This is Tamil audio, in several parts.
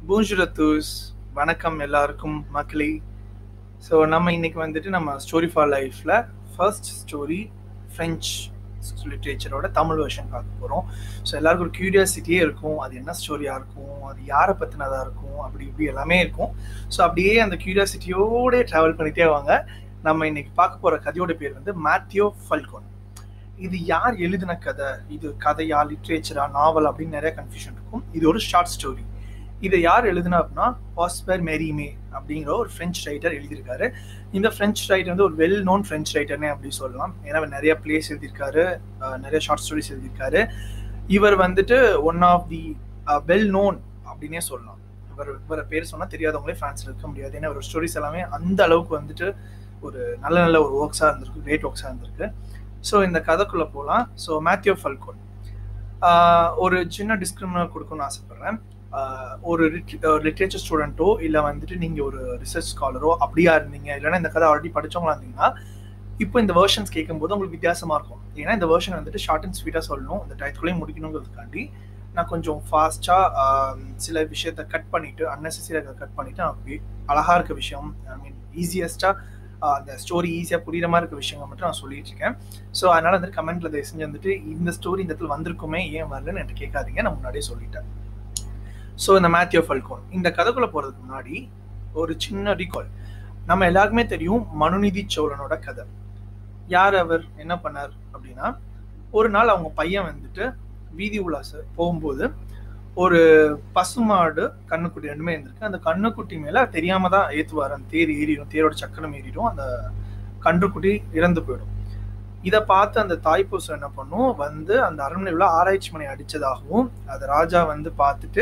பூஞ்சுரத்தூஸ் வணக்கம் எல்லாருக்கும் மக்களே ஸோ நம்ம இன்னைக்கு வந்துட்டு நம்ம ஸ்டோரி ஃபார் லைஃப்பில் ஃபர்ஸ்ட் ஸ்டோரி ஃப்ரெஞ்ச் லிட்ரேச்சரோட தமிழ் வெர்ஷன் பார்க்க போகிறோம் ஸோ எல்லாருக்கும் ஒரு க்யூரியாசிட்டியே இருக்கும் அது என்ன ஸ்டோரியாக இருக்கும் அது யாரை பற்றினதாக இருக்கும் அப்படி இப்படி எல்லாமே இருக்கும் ஸோ அப்படியே அந்த க்யூரியாசிட்டியோடே ட்ராவல் பண்ணிட்டே வாங்க நம்ம இன்னைக்கு பார்க்க போகிற கதையோட பேர் வந்து மேத்யோ ஃபல்கோன் இது யார் எழுதின கதை இது கதையா லிட்ரேச்சரா நாவல் அப்படின்னு நிறைய கன்ஃபியூஷன் இருக்கும் இது ஒரு ஷார்ட் ஸ்டோரி இதை யார் எழுதுனா அப்படின்னா பாஸ்பர் மெரிமே அப்படிங்கிற ஒரு ஃப்ரெஞ்ச் ரைட்டர் எழுதியிருக்காரு இந்த ஃப்ரெஞ்ச் ரைட்டர் வந்து ஒரு வெல் நோன் ஃப்ரெஞ்ச் ரைட்டர்னே அப்படி சொல்லலாம் ஏன்னா அவர் நிறைய பிளேஸ் எழுதியிருக்காரு அஹ் நிறைய ஷார்ட் ஸ்டோரிஸ் எழுதியிருக்காரு இவர் வந்துட்டு one of the well known அப்படின்னே சொல்லலாம் இவர் இவர பேர் சொன்னால் தெரியாதவங்களே ஃப்ரான்ஸில் இருக்க முடியாது ஏன்னா ஒரு ஸ்டோரிஸ் எல்லாமே அந்த அளவுக்கு வந்துட்டு ஒரு நல்ல நல்ல ஒரு ஒர்க்ஸாக இருந்திருக்கு கிரேட் ஒர்க்ஸாக இருந்திருக்கு ஸோ இந்த கதைக்குள்ளே போகலாம் ஸோ மேத்யூ ஃபல்கோன் ஒரு சின்ன டிஸ்கிரிமினர் கொடுக்கணும்னு ஆசைப்பட்றேன் ஒரு லிட்ரேச்சர் ஸ்டூடெண்ட்டோ இல்லை வந்துட்டு நீங்கள் ஒரு ரிசர்ச் ஸ்காலரோ அப்படியா இருந்தீங்க இல்லைன்னா இந்த கதை ஆல்ரெடி படித்தவங்களா இருந்தீங்கன்னா இப்போ இந்த வேர்ஷன்ஸ் கேட்கும்போது உங்களுக்கு வித்தியாசமாக இருக்கும் ஏன்னா இந்த வேர்ஷன் வந்துட்டு ஷார்ட் அண்ட் ஸ்வீட்டாக சொல்லணும் இந்த டயத்துக்குள்ளேயும் முடிக்கணுங்கிறதுக்காண்டி நான் கொஞ்சம் ஃபாஸ்ட்டாக சில விஷயத்த கட் பண்ணிவிட்டு அன்னெசரியாக கட் பண்ணிவிட்டு நான் அழகாக இருக்க விஷயம் ஐ மீன் ஈஸியஸ்ட்டாக அந்த ஸ்டோரி ஈஸியாக புரியுற மாதிரி இருக்க விஷயங்கள் மட்டும் நான் சொல்லிட்டு இருக்கேன் ஸோ அதனால் வந்துட்டு கமெண்ட்டில் தயவு செஞ்சு வந்துட்டு இந்த ஸ்டோரி இந்த இடத்துல வந்திருக்குமே ஏன் வரலன்னு எனக்கு கேட்காதீங்க நான் முன்னாடியே சொல்லிட்டேன் ஸோ இந்த மேத்யூ ஃபல்கோன் இந்த கதைக்குள்ளே போகிறதுக்கு முன்னாடி ஒரு சின்ன ரீகால் நம்ம எல்லாருக்குமே தெரியும் மனுநீதி சோழனோட கதை யார் அவர் என்ன பண்ணார் அப்படின்னா ஒரு நாள் அவங்க பையன் வந்துட்டு வீதி உலாச போகும்போது ஒரு பசுமாடு கண்ணுக்குட்டி ரெண்டுமே இருந்திருக்கு அந்த கண்ணுக்குட்டி மேல தெரியாம தான் ஏத்துவார் அந்த தேர் ஏறிடும் தேரோட சக்கரம் ஏறிடும் அந்த கன்றுக்குட்டி இறந்து போயிடும் இதை பார்த்து அந்த தாய்ப்பூசம் என்ன பண்ணும் வந்து அந்த அரண்மனை உள்ள ஆராய்ச்சி மனை அடிச்சதாகவும் அதை ராஜா வந்து பார்த்துட்டு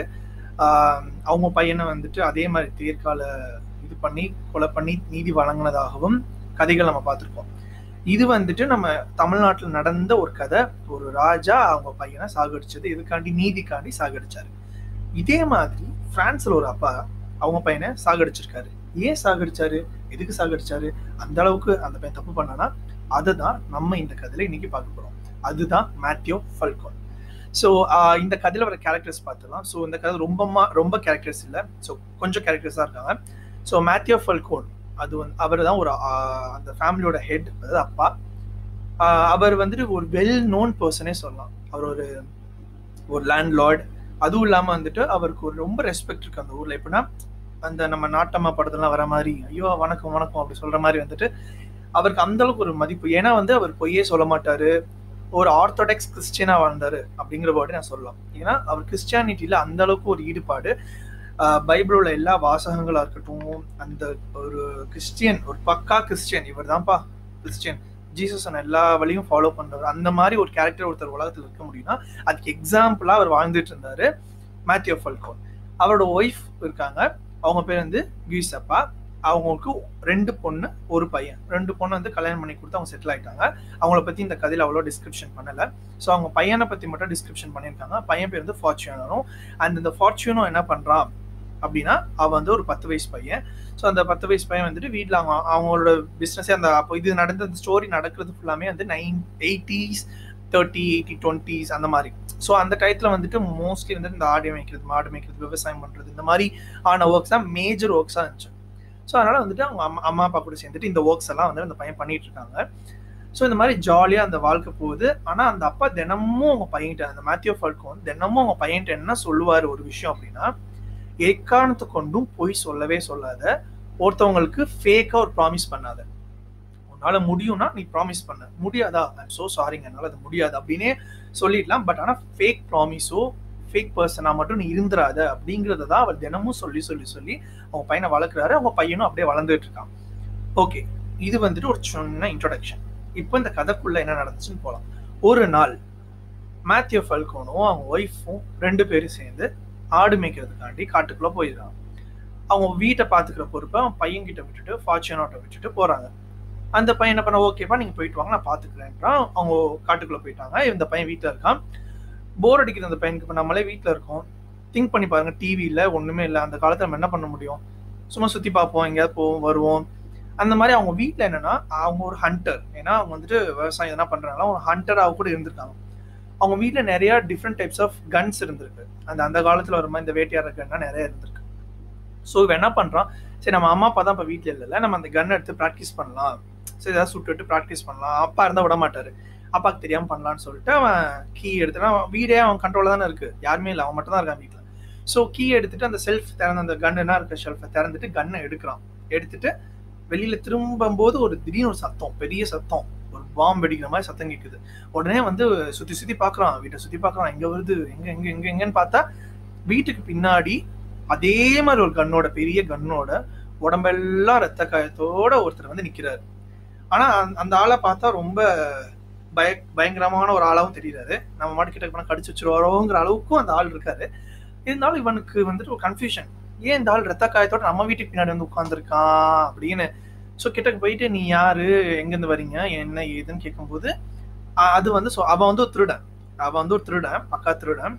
அவங்க பையனை வந்துட்டு அதே மாதிரி தேர்கால இது பண்ணி கொலை பண்ணி நீதி வழங்கினதாகவும் கதைகள் நம்ம பார்த்துருக்கோம் இது வந்துட்டு நம்ம தமிழ்நாட்டில் நடந்த ஒரு கதை ஒரு ராஜா அவங்க பையனை சாகடிச்சது இதுக்காண்டி நீதிக்காண்டி சாகடிச்சாரு இதே மாதிரி பிரான்ஸ்ல ஒரு அப்பா அவங்க பையனை சாகடிச்சிருக்காரு ஏன் சாகடிச்சாரு எதுக்கு சாகடிச்சாரு அந்த அளவுக்கு அந்த பையன் தப்பு பண்ணானா அதை தான் நம்ம இந்த கதையில இன்னைக்கு பார்க்க போறோம் அதுதான் மேத்யோ ஃபல்கோன் ஸோ இந்த கதையில வர கேரக்டர்ஸ் பார்த்துலாம் ஸோ இந்த கதை ரொம்ப ரொம்ப கேரக்டர்ஸ் இல்லை ஸோ கொஞ்சம் கேரக்டர்ஸ் தான் இருக்காங்க ஸோ மேத்யோ ஃபல்கோன் அது வந்து அவர் தான் ஒரு அந்த ஃபேமிலியோட ஹெட் அதாவது அப்பா அவர் வந்துட்டு ஒரு வெல் நோன் பர்சனே சொல்லலாம் அவர் ஒரு ஒரு லேண்ட் லார்ட் அதுவும் இல்லாமல் வந்துட்டு அவருக்கு ஒரு ரொம்ப ரெஸ்பெக்ட் இருக்கு அந்த ஊரில் எப்படின்னா அந்த நம்ம நாட்டம்மா படத்துலாம் வர மாதிரி ஐயோ வணக்கம் வணக்கம் அப்படி சொல்ற மாதிரி வந்துட்டு அவருக்கு அந்த அளவுக்கு ஒரு மதிப்பு ஏன்னா வந்து அவர் பொய்யே சொல்ல மாட்டாரு ஒரு ஆர்த்தோடாக்ஸ் கிறிஸ்டியனா வாழ்ந்தாரு அப்படிங்கிற வேர்டு நான் சொல்லலாம் ஏன்னா அவர் கிறிஸ்டியானிட்டியில அந்த அளவுக்கு ஒரு ஈடுபாடு பைபிளோட எல்லா வாசகங்களா இருக்கட்டும் அந்த ஒரு கிறிஸ்டியன் ஒரு பக்கா கிறிஸ்டியன் இவர் தான்ப்பா கிறிஸ்டியன் ஜீசஸ் எல்லா வழியும் ஃபாலோ பண்றவர் அந்த மாதிரி ஒரு கேரக்டர் ஒருத்தர் உலகத்தில் இருக்க முடியும்னா அதுக்கு எக்ஸாம்பிளா அவர் வாழ்ந்துட்டு இருந்தாரு மேத்யூ ஃபல்கோன் அவரோட ஒய்ஃப் இருக்காங்க அவங்க பேர் வந்து கியூசப்பா அவங்களுக்கு ரெண்டு பொண்ணு ஒரு பையன் ரெண்டு பொண்ணு வந்து கல்யாணம் பண்ணி கொடுத்து அவங்க செட்டில் ஆயிட்டாங்க அவங்கள பத்தி இந்த கதையில அவ்வளோ டிஸ்கிரிப்ஷன் பண்ணல ஸோ அவங்க பையனை பத்தி மட்டும் டிஸ்கிரிப்ஷன் பண்ணியிருக்காங்க பையன் பேர் வந்து ஃபார்ச்சுனரும் அண்ட் இந்த ஃபார்ச்சுனும் என்ன பண்றான் அப்படின்னா அவன் வந்து ஒரு பத்து வயசு பையன் ஸோ அந்த பத்து வயசு பையன் வந்துட்டு வீட்டில் அவங்க அவங்களோட பிஸ்னஸே அந்த அப்போ இது நடந்த அந்த ஸ்டோரி நடக்கிறது ஃபுல்லாமே வந்து nine eighties thirty eighty twenties அந்த மாதிரி ஸோ அந்த டயத்தில் வந்துட்டு மோஸ்ட்லி வந்துட்டு இந்த ஆடு மேய்க்கிறது மாடு மேய்க்கிறது விவசாயம் பண்ணுறது இந்த மாதிரி ஆன ஒர்க்ஸ் தான் மேஜர் ஒர்க்ஸாக இருந்துச்சு ஸோ அதனால் வந்துட்டு அவங்க அம்மா அம்மா அப்பா கூட சேர்ந்துட்டு இந்த ஒர்க்ஸ் எல்லாம் வந்து அந்த பையன் பண்ணிட்டு இருக்காங்க ஸோ இந்த மாதிரி ஜாலியாக அந்த வாழ்க்கை போகுது ஆனால் அந்த அப்பா தினமும் அவங்க பையன்கிட்ட அந்த மேத்யூ ஃபால்கோன் தினமும் அவங்க பையன்கிட்ட என்ன சொல்லுவார் ஒரு விஷயம் அப்படின்னா எக்காரணத்தை கொண்டும் பொய் சொல்லவே சொல்லாத ஒருத்தவங்களுக்கு ஃபேக்காக ஒரு ப்ராமிஸ் பண்ணாத உன்னால முடியும்னா நீ ப்ராமிஸ் பண்ண முடியாதா ஐம் சோ சாரிங்க என்னால் அது முடியாது அப்படின்னே சொல்லிடலாம் பட் ஆனால் ஃபேக் ப்ராமிஸோ ஃபேக் பர்சனாக மட்டும் நீ இருந்துராத அப்படிங்கிறத தான் அவர் தினமும் சொல்லி சொல்லி சொல்லி அவங்க பையனை வளர்க்குறாரு அவங்க பையனும் அப்படியே வளர்ந்துட்டு இருக்கான் ஓகே இது வந்துட்டு ஒரு சின்ன இன்ட்ரொடக்ஷன் இப்போ இந்த கதைக்குள்ள என்ன நடந்துச்சுன்னு போகலாம் ஒரு நாள் மேத்யூ ஃபல்கோனும் அவங்க ஒய்ஃபும் ரெண்டு பேரும் சேர்ந்து ஆடு மேய்க்கிறதுக்காண்டி காட்டுக்குள்ள போயிடுறாங்க அவங்க வீட்டை பார்த்துக்கிற பொறுப்பை அவன் பையன் கிட்ட விட்டுட்டு ஃபார்ச்சுனோட்டை விட்டுட்டு போறாங்க அந்த பையன் என்ன பண்ண ஓகேப்பா நீங்க போயிட்டு வாங்க நான் பாத்துக்கிறேன்றான் அவங்க காட்டுக்குள்ள போயிட்டாங்க இந்த பையன் வீட்டுல இருக்கான் போர் அடிக்குது அந்த பையனுக்கு இப்போ நம்மளே வீட்டில் இருக்கோம் திங்க் பண்ணி பாருங்க டிவியில் ஒன்றுமே இல்லை அந்த காலத்தில் நம்ம என்ன பண்ண முடியும் சும்மா சுற்றி பார்ப்போம் எங்கேயாவது போவோம் வருவோம் அந்த மாதிரி அவங்க வீட்டில் என்னன்னா அவங்க ஒரு ஹண்டர் ஏன்னா அவங்க வந்துட்டு விவசாயம் எதனா பண்ணுறாங்களா ஒரு ஹண்டராக கூட இருந்திருக்காங்க அவங்க வீட்டில் நிறைய டிஃப்ரெண்ட் டைப்ஸ் ஆஃப் கன்ஸ் இருந்திருக்கு அந்த அந்த காலத்தில் வர மாதிரி இந்த வேட்டையாடுற கன்னா நிறைய இருந்திருக்கு ஸோ இவன் என்ன பண்ணுறான் சரி நம்ம அம்மா அப்பா தான் இப்போ வீட்டில் இல்லைல்ல நம்ம அந்த கன் எடுத்து ப்ராக்டிஸ் பண்ணலாம் சரி ஏதாவது சுட்டுட்டு ப்ராக்டிஸ் பண்ணலாம் அப்பா இருந்தால் விட மாட்டாரு அப்பாவுக்கு தெரியாமல் பண்ணலான்னு சொல்லிட்டு அவன் கீ எடுத்துனா வீடே அவன் கண்ட்ரோலில் தானே இருக்குது யாருமே இல்லை அவன் மட்டும் தான் இருக்கான் வீட்டில் ஸோ கீ எடுத்துட்டு அந்த செல்ஃப் திறந்த அந்த கன்னுனா இருக்க ஷெல்ஃபை திறந்துட்டு கன்னை எடுக்கிறான் எடுத்துட்டு வெளியில திரும்பும்போது ஒரு திடீர்னு ஒரு சத்தம் பெரிய சத்தம் ஒரு பாம்பு வெடிக்கிற மாதிரி சத்தம் கேட்குது உடனே வந்து சுத்தி சுத்தி பாக்குறான் வீட்டை சுத்தி பாக்குறான் எங்க வருது எங்க எங்க எங்க எங்கன்னு பார்த்தா வீட்டுக்கு பின்னாடி அதே மாதிரி ஒரு கன்னோட பெரிய கன்னோட உடம்பெல்லாம் ரத்த காயத்தோட ஒருத்தர் வந்து நிக்கிறாரு ஆனா அந்த- அந்த ஆளை பார்த்தா ரொம்ப பய பயங்கரமான ஒரு ஆளாவும் தெரியுறாரு நம்ம மாட்டு கிட்ட போனா கடிச்சு வச்சிருவாரோங்கிற அளவுக்கும் அந்த ஆள் இருக்காரு இருந்தாலும் இவனுக்கு வந்துட்டு ஒரு கன்ஃபியூஷன் ஏன் இந்த ஆள் ரத்த காயத்தோட நம்ம வீட்டுக்கு பின்னாடி வந்து உட்காந்துருக்கான் அப்படின்னு ஸோ கிட்டக்கு போயிட்டு நீ யாரு எங்கேருந்து வரீங்க என்ன ஏதுன்னு கேட்கும்போது அ- அது வந்து சொ- அவன் வந்து ஒரு திருடன் அவன் வந்து ஒரு திருடன் பக்கா திருடன்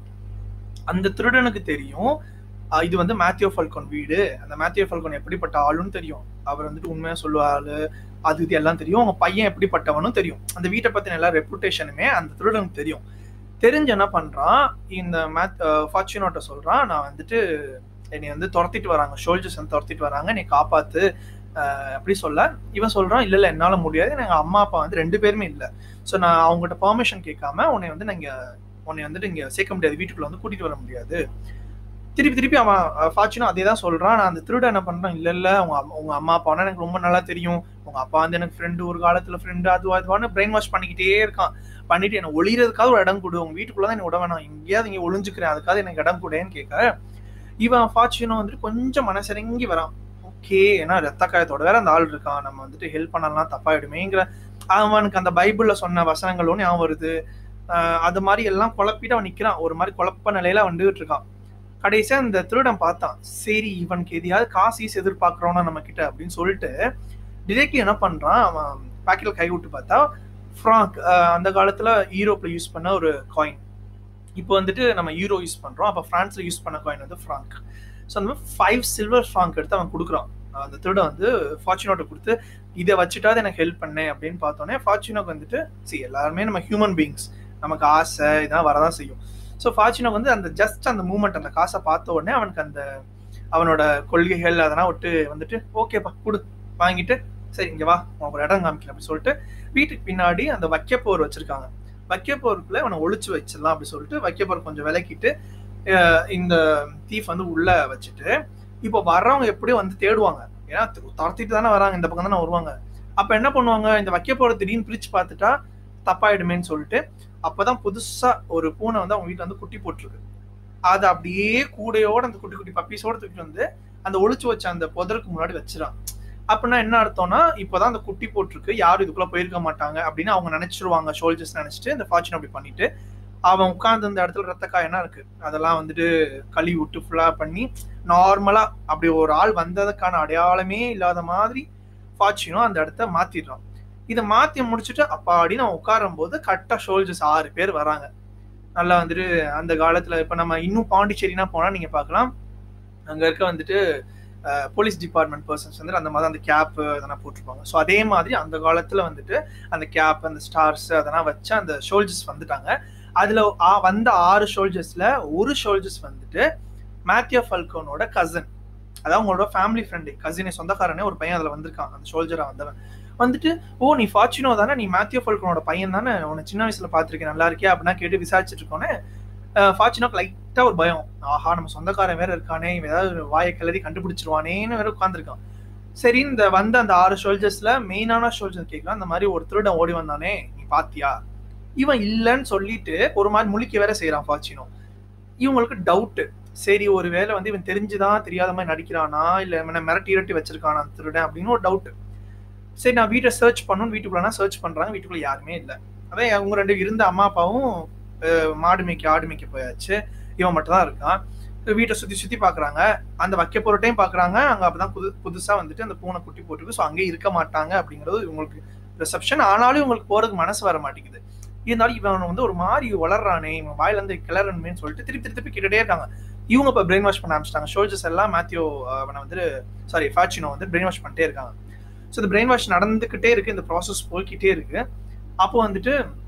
அந்த திருடனுக்கு தெரியும் அஹ் இது வந்து மேத்யூ ஃபல்கோன் வீடு அந்த மேத்யூ ஃபல்கோன் எப்படிப்பட்ட ஆளுன்னு தெரியும் அவர் வந்துட்டு உண்மையா சொல்லுவாரு அது இது எல்லாம் தெரியும் அவங்க பையன் எப்படிப்பட்டவனும் தெரியும் அந்த வீட்டை பத்தின எல்லா ரெப்புடேஷனுமே அந்த திருடனுக்கு தெரியும் தெரிஞ்சு என்ன பண்றான் இந்த மேத் ஃபார்ச்சுனோட்ட சொல்றான் நான் வந்துட்டு என்னை வந்து துரத்திட்டு வராங்க ஷோல்ஜர்ஸ் வந்து துரத்திட்டு வராங்க நீ காப்பாத்து அஹ் அப்படி சொல்ல இவன் சொல்றான் இல்ல இல்ல என்னால முடியாது எங்க அம்மா அப்பா வந்து ரெண்டு பேருமே இல்ல ஸோ நான் அவங்ககிட்ட பெர்மிஷன் கேட்காம உன்னை வந்து நீங்க உன்னை வந்துட்டு இங்க சேர்க்க முடியாது வீட்டுக்குள்ள வந்து கூட்டிட்டு வர முடியாது திருப்பி திருப்பி அவன் ஃபார்ச்சுனோ அதே தான் சொல்றான் நான் அந்த திருட என்ன பண்றான் இல்ல இல்ல உங்க அம்மா- உங்க அம்மா அப்பானா எனக்கு ரொம்ப நல்லா தெரியும் உங்க அப்பா வந்து எனக்கு ஃப்ரெண்டு ஒரு காலத்துல ஃப்ரெண்டு அது அதுவான்னு பிரெயின் வாஷ் பண்ணிக்கிட்டே இருக்கான் பண்ணிட்டு என்ன ஒளியறதுக்காக ஒரு இடம் கொடு உங்க வீட்டுக்குள்ள தான் என்ன விட வேணாம் எங்கேயாவது இங்க ஒளிஞ்சுக்கிறேன் அதுக்காக எனக்கு இடம் கொடுன்னு கேட்க இவன் ஃபார்ச்சுனோ வந்துட்டு கொஞ்சம் மனசிறங்கி வரான் ஓகே ஏன்னா ரத்த காயத்தோட வேற அந்த ஆள் இருக்கான் நம்ம வந்துட்டு ஹெல்ப் பண்ணலாம் தப்பாயிடுமேங்கிற அவனுக்கு அந்த பைபிள்ல சொன்ன வசனங்களும் ஞாபகம் வருது ஆஹ் அது மாதிரி எல்லாம் குழப்பிட்டு அவன் நிக்கிறான் ஒரு மாதிரி குழப்ப நிலையில வந்துட்டு இருக்கான் கடைசியா இந்த திருடன் பார்த்தான் சரி இவனுக்கு எதையாவது காசு ஈஸ் எதிர்பார்க்கறோம்னா நம்ம கிட்ட அப்படின்னு சொல்லிட்டு டிரெக்ட்லி என்ன பண்றான் அவன் பாக்கெட்ல கை விட்டு பார்த்தா ஃப்ராங்க் அந்த காலத்துல யூரோப்ல யூஸ் பண்ண ஒரு காயின் இப்போ வந்துட்டு நம்ம யூரோ யூஸ் பண்றோம் அப்போ பிரான்ஸ்ல யூஸ் பண்ண காயின் வந்து ஃப்ராங்க் ஸோ அந்த மாதிரி ஃபைவ் சில்வர் ஃப்ராங்க் எடுத்து அவன் கொடுக்குறான் அந்த திருடன் வந்து ஃபார்ச்சுனோட்ட கொடுத்து இதை வச்சுட்டாவது எனக்கு ஹெல்ப் பண்ணேன் அப்படின்னு பார்த்தோன்னே ஃபார்ச்சுனோக்கு வந்துட்டு see எல்லாருமே நம்ம ஹியூமன் பீயிங்ஸ் நமக்கு ஆசை இதெல்லாம் வரதான் செய்யும் ஸோ ஃபார்ச்சுனோக்கு வந்து அந்த ஜஸ்ட் அந்த மூமெண்ட் அந்த காசை பார்த்த உடனே அவனுக்கு அந்த அவனோட கொள்கைகள் அதெல்லாம் விட்டு வந்துட்டு ஓகேப்பா கொடு வாங்கிட்டு சரி இங்க வா உனக்கு ஒரு இடம் காமிக்கிறேன் அப்படின்னு சொல்லிட்டு வீட்டுக்கு பின்னாடி அந்த வைக்கப்போர் வச்சிருக்காங்க வைக்கப்போருக்குள்ள அவனை ஒளிச்சு வச்சிடலாம் அப்படி சொல்லிட்டு வைக்கப்போர் கொஞ்சம் விலக்கிட்டு அஹ் இந்த தீஃப் வந்து உள்ள வச்சுட்டு இப்போ வர்றவங்க எப்படியும் வந்து தேடுவாங்க ஏன்னா துரத்திட்டு தானே வராங்க இந்த பக்கம் தானே வருவாங்க அப்ப என்ன பண்ணுவாங்க இந்த வைக்கப்போரை திடீர்னு பிரிச்சு பார்த்துட்டா தப்பாயிடுமேன்னு சொல்லிட்டு அப்பதான் புதுசா ஒரு பூனை வந்து அவங்க வீட்டுல வந்து குட்டி போட்டிருக்கு அது அப்படியே கூடையோட அந்த குட்டி குட்டி பப்பீஸோட தூக்கிட்டு வந்து அந்த ஒளிச்சு வச்ச அந்த புதருக்கு முன்னாடி வச்சிடான் அப்படின்னா என்ன அர்த்தம்னா இப்போதான் அந்த குட்டி போட்டிருக்கு யாரும் இதுக்குள்ள போயிருக்க மாட்டாங்க அப்படின்னு அவங்க நினைச்சிருவாங்க ஷோல்ஜர்ஸ் நினைச்சிட்டு இந்த ஃபார்ச்சூன் அப்படி பண்ணிட்டு அவன் உட்கார்ந்து இந்த இடத்துல ரத்த காயம்னா இருக்கு அதெல்லாம் வந்துட்டு கழுவி விட்டு ஃபுல்லா பண்ணி நார்மலா அப்படி ஒரு ஆள் வந்ததுக்கான அடையாளமே இல்லாத மாதிரி ஃபார்ச்சுனோ அந்த இடத்த மாத்திடுறான் இதை மாத்தி முடிச்சுட்டு அப்பாடின்னு அவன் உட்காரும் போது கரெக்டா ஷோல்ஜர்ஸ் ஆறு பேர் வராங்க நல்லா வந்துட்டு அந்த காலத்துல இப்ப நம்ம இன்னும் பாண்டிச்சேரினா போனா நீங்க பார்க்கலாம் அங்க இருக்க வந்துட்டு போலீஸ் டிபார்ட்மெண்ட் பர்சன்ஸ் வந்து அந்த மாதிரி அந்த கேப் அதெல்லாம் போட்டிருப்பாங்க ஸோ அதே மாதிரி அந்த காலத்துல வந்துட்டு அந்த கேப் அந்த ஸ்டார்ஸ் அதெல்லாம் வச்சு அந்த ஷோல்ஜர்ஸ் வந்துட்டாங்க அதுல ஆ- வந்த ஆறு ஷோல்ஜர்ஸ்ல ஒரு ஷோல்ஜர்ஸ் வந்துட்டு மேத்யூ ஃபல்கோனோட கசன் அதாவது உங்களோட ஃபேமிலி ஃப்ரெண்டு கசினை சொந்தக்காரனே ஒரு பையன் அதுல வந்திருக்கான் அந்த ஷோல்ஜரா வந்தவன் வந்துட்டு ஓ நீ ஃபார்ச்சுனோ தானே நீ மேத்யூ ஃபல்கோனோட பையன் தானே உன்னை சின்ன வயசுல பார்த்திருக்கேன் நல்லா இருக்கியா அப்படின்னா கேட்டு விசாரிச்சுட்டு இருக்கோன்னே ஃபார்ச்சுனோக்கு லைட்டா ஒரு பயம் ஆஹா நம்ம சொந்தக்காரன் வேற இருக்கானே இவன் ஏதாவது வாயை கிளறி கண்டுபிடிச்சிருவானேன்னு வேற உட்காந்துருக்கான் சரி இந்த வந்த அந்த ஆறு ஷோல்ஜர்ஸ்ல மெயினான ஷோல்ஜர் கேட்கலாம் இந்த மாதிரி ஒரு திருடன் ஓடி வந்தானே நீ பாத்தியா இவன் இல்லைன்னு சொல்லிட்டு ஒரு மாதிரி முழிக்க வேற செய்யறான் ஃபார்ச்சினோ இவங்களுக்கு டவுட்டு சரி ஒரு வேளை வந்து இவன் தெரிஞ்சுதான் தெரியாத மாதிரி நடிக்கிறானா இல்ல இவனை மிரட்டி இரட்டி வச்சிருக்கானா அந்த திருடன் அப்படின்னு ஒரு டவுட் சரி நான் வீட்டை சர்ச் பண்ணணும் வீட்டுக்குள்ளனா சர்ச் பண்றாங்க வீட்டுக்குள்ள யாருமே இல்லை அதான் அவங்க ரெண்டு இருந்த அம்மா அப்பாவும் அஹ், மாடு மேய்க்க ஆடு மேய்க்க போயாச்சு இவன் மட்டும் தான் இருக்கான் வீட்டை சுத்தி சுத்தி பாக்குறாங்க அந்த வைக்க பொருட்டையும் பாக்குறாங்க அங்க அப்பதான் புது புதுசா வந்துட்டு அந்த பூனை குட்டி போட்டுருக்கு ஸோ அங்கே இருக்க மாட்டாங்க அப்படிங்கிறது இவங்களுக்கு ரிசப்ஷன் ஆனாலும் இவங்களுக்கு போறதுக்கு மனசு வர மாட்டேங்குது இருந்தாலும் இவன் வந்து ஒரு மாதிரி வளர்றானே இவன் வாயில இருந்து கிளறணுமேன்னு சொல்லிட்டு திருப்பி திருப்பி திருப்பி கேட்டுட்டே இருக்காங்க இவங்க இப்போ பிரெயின் வாஷ் பண்ண ஆரம்பிச்சிட்டாங்க ஷோல்ஜர்ஸ் எல்லாம் மேத்யூ அஹ், அவனை வந்து சாரி ஃபார்ச்சினோ வந்து பிரெயின் வாஷ் பண்ணிட்டே இருக்காங்க ஸோ இந்த பிரெயின் வாஷ் நடந்துக்கிட்டே இருக்கு இந்த ப்ராசஸ் போய்க்கிட்டே இருக்கு அப்போ வந்துட்டு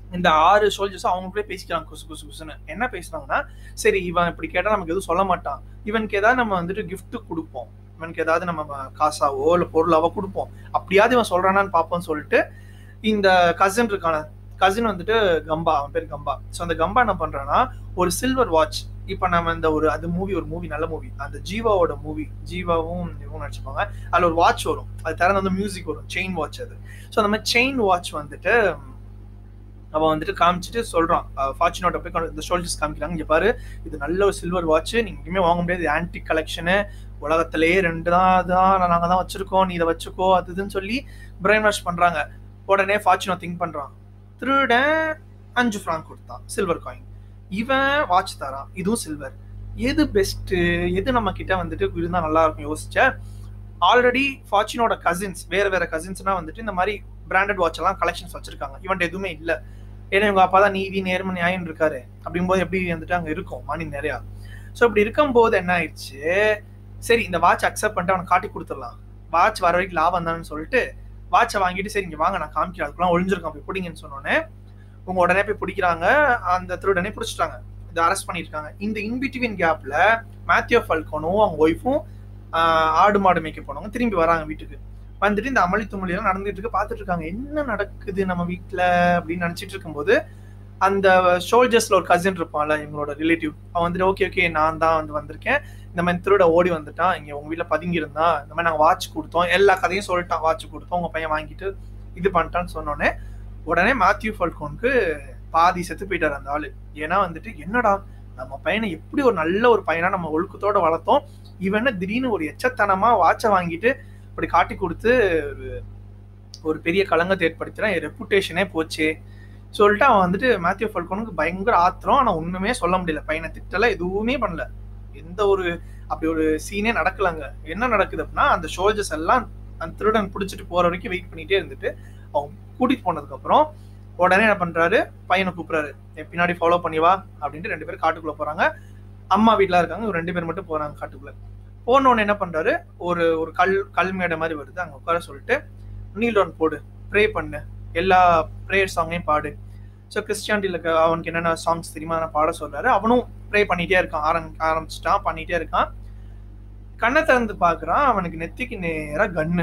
இந்த ஆறு சோல்ஜர்ஸும் அவங்களுக்குள்ளே பேசிக்கிறாங்க குசு குசு குசுன்னு என்ன பேசுறாங்கன்னா சரி இவன் இப்படி கேட்டால் நமக்கு எதுவும் சொல்ல மாட்டான் இவனுக்கு ஏதாவது நம்ம வந்துட்டு gift கொடுப்போம் இவனுக்கு ஏதாவது நம்ம காசாவோ இல்லை பொருளாவோ கொடுப்போம் அப்படியாவது இவன் சொல்றானான்னு பார்ப்போம்னு சொல்லிட்டு இந்த கசின் இருக்கான கசின் வந்துட்டு கம்பா அவன் பேர் கம்பா ஸோ அந்த கம்பா என்ன பண்றான்னா ஒரு சில்வர் வாட்ச் இப்போ நம்ம இந்த ஒரு அது மூவி ஒரு மூவி நல்ல மூவி அந்த ஜீவாவோட மூவி ஜீவாவும் இவங்க நடிச்சுப்பாங்க அதில் ஒரு வாட்ச் வரும் அது திறந்து வந்து மியூசிக் வரும் செயின் வாட்ச் அது ஸோ அந்த மாதிரி செயின் வாட்ச் வந்துட்டு அவன் வந்துட்டு காமிச்சிட்டு சொல்றான் ஃபார்ச்சுனோட போய் கொண்டு- இந்த ஷோல்டர்ஸ் காமிக்கிறாங்க இங்க பாரு இது நல்ல ஒரு சில்வர் வாட்ச் நீங்க எங்கேயுமே வாங்க முடியாது ஆன்டிக் கலெக்ஷனு உலகத்திலேயே ரெண்டு தான் தான் நாங்க தான் வச்சிருக்கோம் நீ இதை வச்சுக்கோ அது இதுன்னு சொல்லி பிரெயின் வாஷ் பண்றாங்க உடனே ஃபார்ச்சுனோ திங்க் பண்றான் திருடன் அஞ்சு ஃப்ராங்க் கொடுத்தான் சில்வர் காயின் இவன் வாட்ச் தரான் இதுவும் சில்வர் எது பெஸ்ட் எது நம்ம கிட்ட வந்துட்டு இருந்தா நல்லா இருக்கும் யோசிச்ச ஆல்ரெடி ஃபார்ச்சுனோட கசின்ஸ் வேற வேற கசின்ஸ்னா வந்துட்டு இந்த மாதிரி பிராண்டட் வாட்ச் எல்லாம் கலெக்ஷன்ஸ் வச்சிருக்காங்க இவன்ட்ட எதுவுமே இல்ல ஏன்னா இவங்க அப்பா தான் நீதி நேர்ம நியாயம் இருக்காரு அப்படிங்கும்போது எப்படி வந்துட்டு அங்க இருக்கும் மணி நிறையா ஸோ இப்படி இருக்கும்போது என்ன ஆயிடுச்சு சரி இந்த வாட்ச் அக்செப்ட் பண்ணிட்டு அவனை காட்டி கொடுத்துடலாம் வாட்ச் வர வரைக்கும் லாபம் தானே சொல்லிட்டு வாட்சை வாங்கிட்டு சரி இங்க வாங்க நான் காமிக்கிறேன் அதுக்குலாம் ஒளிஞ்சிருக்கான் போய் பிடிங்கன்னு சொன்னோன்னே உங்க உடனே போய் பிடிக்கிறாங்க அந்த திருடனே பிடிச்சிட்டாங்க இதை அரெஸ்ட் பண்ணியிருக்காங்க இந்த இன்பிட்வீன் கேப்ல மேத்யூ ஃபல்கோனும் அவங்க ஒய்ஃபும் ஆடு மாடு மேய்க்க போனவங்க திரும்பி வராங்க வீட்டுக்கு வந்துட்டு இந்த அமளி துமளி எல்லாம் நடந்துட்டு இருக்கு பார்த்துட்டு இருக்காங்க என்ன நடக்குது நம்ம வீட்ல அப்படின்னு நினைச்சிட்டு இருக்கும்போது அந்த சோல்ஜர்ஸ்ல ஒரு கசின் இருப்பான்ல இவங்களோட ரிலேட்டிவ் அவன் வந்துட்டு ஓகே ஓகே நான் தான் வந்து வந்திருக்கேன் இந்த மாதிரி திருட ஓடி வந்துட்டான் இங்க உங்க வீட்ல பதுங்கி இருந்தான் இந்த மாதிரி நாங்க வாட்ச் கொடுத்தோம் எல்லா கதையும் சொல்லிட்டான் வாட்ச் கொடுத்தோம் உங்க பையன் வாங்கிட்டு இது பண்ணிட்டான்னு சொன்னோடனே உடனே மேத்யூ ஃபல்கோனுக்கு பாதி செத்து போயிட்டாரு அந்த ஆளு ஏன்னா வந்துட்டு என்னடா நம்ம பையனை எப்படி ஒரு நல்ல ஒரு பையனா நம்ம ஒழுக்கத்தோட வளர்த்தோம் இவன திடீர்னு ஒரு எச்சத்தனமா வாட்சை வாங்கிட்டு இப்படி காட்டி கொடுத்து ஒரு ஒரு பெரிய களங்கத்தை ஏற்படுத்தினா என் ரெப்புடேஷனே போச்சே சொல்லிட்டு அவன் வந்துட்டு மேத்யூ ஃபல்கோனுக்கு பயங்கர ஆத்திரம் ஆனா ஒண்ணுமே சொல்ல முடியல பையனை திட்டல எதுவுமே பண்ணல எந்த ஒரு அப்படி ஒரு சீனே நடக்கலங்க என்ன நடக்குது அப்படின்னா அந்த சோல்ஜர்ஸ் எல்லாம் அந்த திருடன் பிடிச்சிட்டு போற வரைக்கும் வெயிட் பண்ணிட்டே இருந்துட்டு அவங்க கூட்டிட்டு போனதுக்கு அப்புறம் உடனே என்ன பண்றாரு பையனை கூப்பிடுறாரு "என் பின்னாடி ஃபாலோ பண்ணி வா அப்படின்ட்டு ரெண்டு பேரும் காட்டுக்குள்ள போறாங்க அம்மா வீட்ல இருக்காங்க இவங்க ரெண்டு பேர் மட்டும் போறாங்க காட்டுக்குள்ள போன உடனே என்ன பண்றாரு ஒரு ஒரு கல் கல் மேடை மாதிரி வருது அங்க உட்கார சொல்லிட்டு நீல் டவுன் போடு ப்ரே பண்ணு எல்லா ப்ரேயர் சாங்கையும் பாடு ஸோ கிறிஸ்டியானிட்டியில் இருக்க அவனுக்கு என்னென்ன சாங்ஸ் தெரியுமா நான் பாட சொல்றாரு அவனும் ப்ரே பண்ணிட்டே இருக்கான் ஆரம்பி ஆரம்பிச்சிட்டான் பண்ணிட்டே இருக்கான் கண்ணை திறந்து பார்க்கறான் அவனுக்கு நெத்திக்கு நேரா கன்னு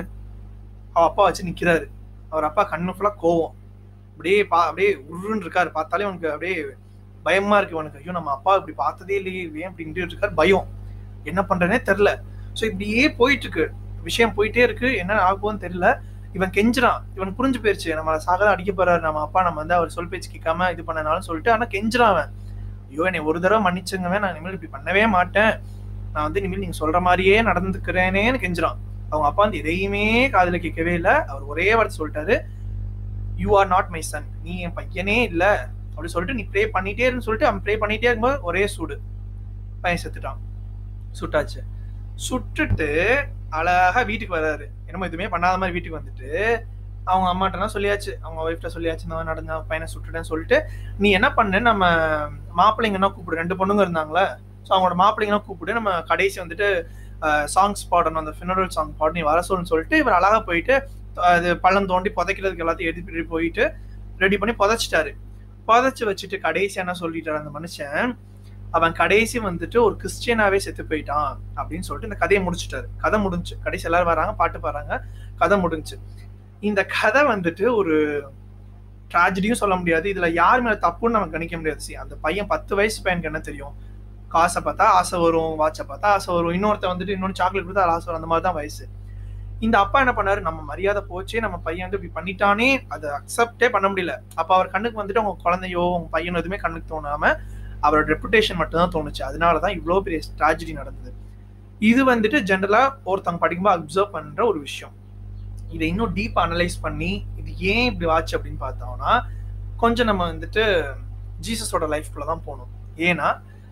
அவ அப்பா வச்சு நிக்கிறாரு அவர் அப்பா கண்ணு ஃபுல்லா கோவம் அப்படியே பா அப்படியே உருன்னு இருக்காரு பார்த்தாலே அவனுக்கு அப்படியே பயமா இருக்கு அவனுக்கு ஐயோ நம்ம அப்பா இப்படி பார்த்ததே இல்லையே ஏன் அப்படின்ட்டு இருக்காரு பயம் என்ன பண்றேனே தெரில ஸோ இப்படியே போயிட்டு இருக்கு விஷயம் போயிட்டே இருக்கு என்ன ஆகும்னு தெரியல இவன் கெஞ்சுறான் இவன் புரிஞ்சு போயிருச்சு நம்ம சாகதான் அடிக்க போறாரு நம்ம அப்பா நம்ம வந்து அவர் சொல் பேச்சு கேட்காம இது பண்ணனாலும் சொல்லிட்டு ஆனா கெஞ்சுறான் அவன் ஐயோ என்னை ஒரு தடவை மன்னிச்சுங்கவே நான் இனிமேல் இப்படி பண்ணவே மாட்டேன் நான் வந்து இனிமேல் நீங்க சொல்ற மாதிரியே நடந்துக்கிறேனேன்னு கெஞ்சுறான் அவங்க அப்பா வந்து எதையுமே காதுல கேட்கவே இல்லை அவர் ஒரே வார்த்தை சொல்லிட்டாரு you are not my son நீ என் பையனே இல்ல அப்படி சொல்லிட்டு நீ ப்ரே பண்ணிட்டே இருன்னு சொல்லிட்டு அவன் ப்ரே பண்ணிட்டே இருக்கும்போது ஒரே சூடு பையன் செத்துட்டான் சுட்டாச்சு சுட்டுட்டு அழகா வீட்டுக்கு வர்றாரு என்னமோ எதுவுமே பண்ணாத மாதிரி வீட்டுக்கு வந்துட்டு அவங்க அம்மாட்டெல்லாம் சொல்லியாச்சு அவங்க ஒய்ஃப்ட்ட சொல்லியாச்சு இந்த மாதிரி நடந்த பையனை சுட்டுட்டேன்னு சொல்லிட்டு நீ என்ன பண்ணு நம்ம மாப்பிள்ளைங்கன்னா கூப்பிடு ரெண்டு பொண்ணுங்க இருந்தாங்களே ஸோ அவங்களோட மாப்பிள்ளைங்கன்னா கூப்பிடு நம்ம கடைசி வந்துட்டு சாங்ஸ் பாடணும் அந்த ஃபினரல் சாங் பாடணும் நீ வர சொல்லுன்னு சொல்லிட்டு இவர் அழகா போயிட்டு அது பள்ளம் தோண்டி புதைக்கிறதுக்கு எல்லாத்தையும் எடுத்து போயிட்டு ரெடி பண்ணி புதைச்சிட்டாரு புதைச்சு வச்சுட்டு கடைசி என்ன சொல்லிட்டாரு அந்த மனுஷன் அவன் கடைசி வந்துட்டு ஒரு கிறிஸ்டியனாவே செத்து போயிட்டான் அப்படின்னு சொல்லிட்டு இந்த கதையை முடிச்சுட்டாரு கதை முடிஞ்சு கடைசி எல்லாரும் வராங்க பாட்டு பாடுறாங்க கதை முடிஞ்சு இந்த கதை வந்துட்டு ஒரு ட்ராஜடியும் சொல்ல முடியாது இதுல யார் மேல தப்புன்னு நம்ம கணிக்க முடியாது See, அந்த பையன் பத்து வயசு பையனுக்கு என்ன தெரியும் காசை பார்த்தா ஆசை வரும் வாட்சை பார்த்தா ஆசை வரும் இன்னொருத்த வந்துட்டு இன்னொன்று சாக்லேட் கொடுத்தா ஆசை வரும் அந்த மாதிரி தான் வயசு இந்த அப்பா என்ன பண்ணாரு நம்ம மரியாதை போச்சே நம்ம பையன் வந்து இப்படி பண்ணிட்டானே அதை அக்செப்டே பண்ண முடியல அப்ப அவர் கண்ணுக்கு வந்துட்டு உங்க குழந்தையோ உங்க பையனோ எதுவுமே கண்ணுக்கு தோணாம அவரோட ரெப்புடேஷன் மட்டும் தான் தோணுச்சு அதனாலதான் இவ்வளவு பெரிய ட்ராஜடி நடந்தது இது வந்துட்டு ஜென்ரலா ஒருத்தவங்க படிக்கும்போது அப்சர்வ் பண்ற ஒரு விஷயம் இதை இன்னும் டீப் அனலைஸ் பண்ணி இது ஏன் இப்படி ஆச்சு அப்படின்னு பார்த்தோம்னா கொஞ்சம் நம்ம வந்துட்டு ஜீசஸோட லைஃப்குள்ள தான் போகணும் ஏன்னா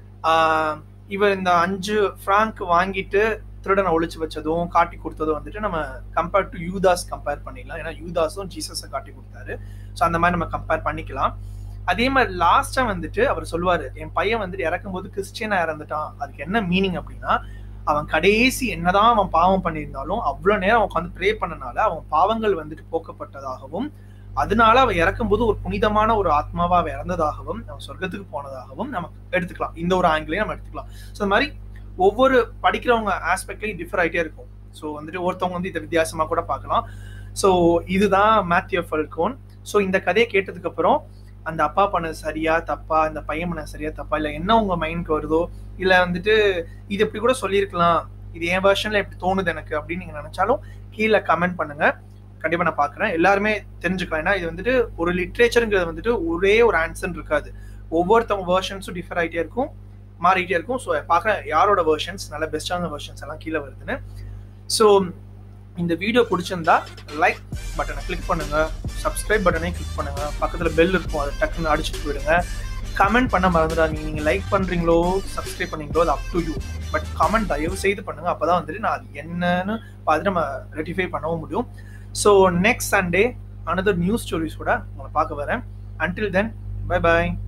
ஆஹ் இவர் இந்த அஞ்சு ஃப்ராங்க் வாங்கிட்டு திருடனை ஒழிச்சு வச்சதும் காட்டி கொடுத்ததும் வந்துட்டு நம்ம கம்பேர் டு யூதாஸ் கம்பேர் பண்ணிடலாம் ஏன்னா யூதாஸும் ஜீசஸை காட்டி கொடுத்தாரு ஸோ அந்த மாதிரி நம்ம கம்பேர் பண்ணிக்கலாம் அதே மாதிரி லாஸ்டா வந்துட்டு அவர் சொல்லுவாரு என் பையன் வந்துட்டு இறக்கும்போது கிறிஸ்டியனா இறந்துட்டான் அதுக்கு என்ன மீனிங் அப்படின்னா அவன் கடைசி என்னதான் அவன் பாவம் பண்ணியிருந்தாலும் அவ்வளவு நேரம் அவன் உட்காந்து ப்ரே பண்ணனால அவன் பாவங்கள் வந்துட்டு போக்கப்பட்டதாகவும் அதனால அவ இறக்கும்போது ஒரு புனிதமான ஒரு ஆத்மாவா அவ இறந்ததாகவும் அவன் சொர்க்கத்துக்கு போனதாகவும் நமக்கு எடுத்துக்கலாம் இந்த ஒரு ஆங்கிலையும் நம்ம எடுத்துக்கலாம் ஸோ இந்த மாதிரி ஒவ்வொரு படிக்கிறவங்க ஆஸ்பெக்ட்லையும் டிஃபர் ஆகிட்டே இருக்கும் ஸோ வந்துட்டு ஒருத்தவங்க வந்து இதை வித்தியாசமா கூட பார்க்கலாம் ஸோ இதுதான் மேத்யூ ஃபல்கோன் ஸோ இந்த கதையை கேட்டதுக்கு அப்புறம் அந்த அப்பா பண்ணது சரியா தப்பா இந்த பையன் பண்ணது சரியா தப்பா இல்லை என்ன உங்க மைண்டுக்கு வருதோ இல்லை வந்துட்டு இது எப்படி கூட சொல்லியிருக்கலாம் இது என் வெர்ஷன்ல எப்படி தோணுது எனக்கு அப்படின்னு நீங்க நினைச்சாலும் கீழே கமெண்ட் பண்ணுங்க கண்டிப்பா நான் பாக்குறேன் எல்லாருமே தெரிஞ்சுக்கலாம் ஏன்னா இது வந்துட்டு ஒரு லிட்ரேச்சருங்கிறது வந்துட்டு ஒரே ஒரு ஆன்சர் இருக்காது ஒவ்வொருத்தவங்க வேர்ஷன்ஸும் டிஃபர் ஆகிட்டே இருக்கும் மாறிக்கிட்டே இருக்கும் ஸோ பார்க்குறேன் யாரோட வேர்ஷன்ஸ் நல்ல பெஸ்டான வேர்ஷன்ஸ் எல்லாம் கீழே வருதுன்னு ஸோ இந்த வீடியோ பிடிச்சிருந்தா லைக் பட்டனை கிளிக் பண்ணுங்க சப்ஸ்கிரைப் பட்டனையும் கிளிக் பண்ணுங்க பக்கத்தில் பெல் இருக்கும் அதை டக்குன்னு அடிச்சுட்டு போயிடுங்க கமெண்ட் பண்ண மறந்துடாதீங்க நீங்கள் லைக் பண்ணுறீங்களோ சப்ஸ்கிரைப் பண்ணீங்களோ அது up to you but comment தயவு செய்து பண்ணுங்க அப்பதான் வந்துட்டு நான் அது என்னன்னு பார்த்து நம்ம ரெட்டிஃபை பண்ணவும் முடியும் so next Sunday another news ஸ்டோரிஸோட உங்களை பார்க்க வரேன் அன்டில் தென் பை பாய்